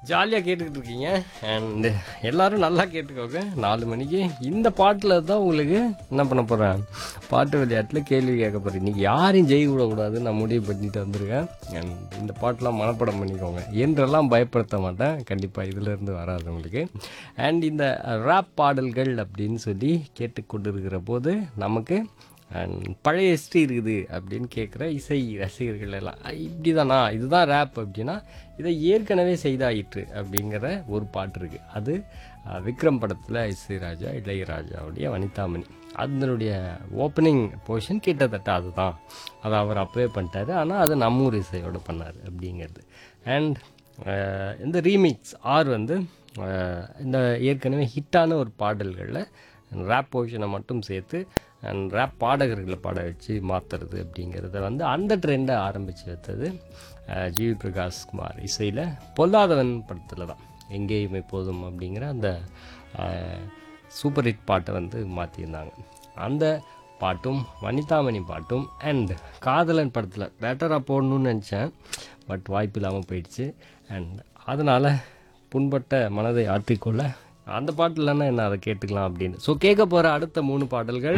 ஜாலியாக கேட்டுக்கிட்டு இருக்கீங்க அண்ட் எல்லாரும் நல்லா கேட்டுக்கோங்க நாலு மணிக்கு இந்த பாட்டில் தான் உங்களுக்கு என்ன பண்ண போகிறேன் பாட்டு விளையாட்டில் கேள்வி கேட்க போகிறேன் இன்னைக்கு யாரையும் ஜெயிக்க விடக்கூடாதுன்னு நான் முடிவு பண்ணிட்டு வந்திருக்கேன் அண்ட் இந்த பாட்டெலாம் மனப்படம் பண்ணிக்கோங்க என்றெல்லாம் பயப்படுத்த மாட்டேன் கண்டிப்பாக இதிலேருந்து வராது உங்களுக்கு அண்ட் இந்த ரேப் பாடல்கள் அப்படின்னு சொல்லி கேட்டுக்கொண்டிருக்கிற போது நமக்கு அண்ட் பழைய ஹிஸ்ட்ரி இருக்குது அப்படின்னு கேட்குற இசை ரசிகர்கள் எல்லாம் "ஐ, இப்படிதானா இதுதான் ரேப் அப்படின்னா இதை ஏற்கனவே செய்தாயிற்று அப்படிங்கிற ஒரு பாட்டு இருக்குது அது அஹ், விக்ரம் படத்தில் இசை ராஜா இளையராஜாவுடைய வனிதாமணி அதனுடைய ஓப்பனிங் போர்ஷன் கிட்டத்தட்ட அதுதான் அதை அவர் அப்பவே பண்ணிட்டாரு ஆனால் அது நம்மூர் இசையோட பண்ணார் அப்படிங்கிறது அண்ட் இந்த ரீமிக்ஸ் ஆர் வந்து அஹ், இந்த ஏற்கனவே ஹிட்டான ஒரு பாடல்களில் ரேப் போர்ஷனை மட்டும் சேர்த்து அண்ட் ரேப் பாடகர்களை பாட வச்சு மாற்றுறது அப்படிங்கிறத வந்து அந்த ட்ரெண்டை ஆரம்பித்து வைத்தது அஹ், ஜிவி பிரகாஷ் குமார் இசையில் பொல்லாதவன் படத்தில் தான் எங்கேயும் எப்போதும் அப்படிங்கிற அந்த அஹ், சூப்பர் ஹிட் பாட்டை வந்து மாற்றியிருந்தாங்க அந்த பாட்டும் வனிதாமணி பாட்டும் அண்ட் காதலன் படத்தில் பெட்டராக போடணும்னு நினச்சேன் பட் வாய்ப்பு இல்லாமல் போயிடுச்சு அண்ட் அதனால் புண்பட்ட மனதை ஆற்றிக்கொள்ள அந்த பாட்டு இல்லைன்னா என்ன அதை கேட்டுக்கலாம் அப்படின்னு ஸோ கேட்க போகிற அடுத்த மூணு பாடல்கள்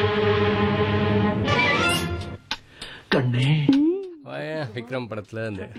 கண்ணே விக்ரம் படத்தில் இந்த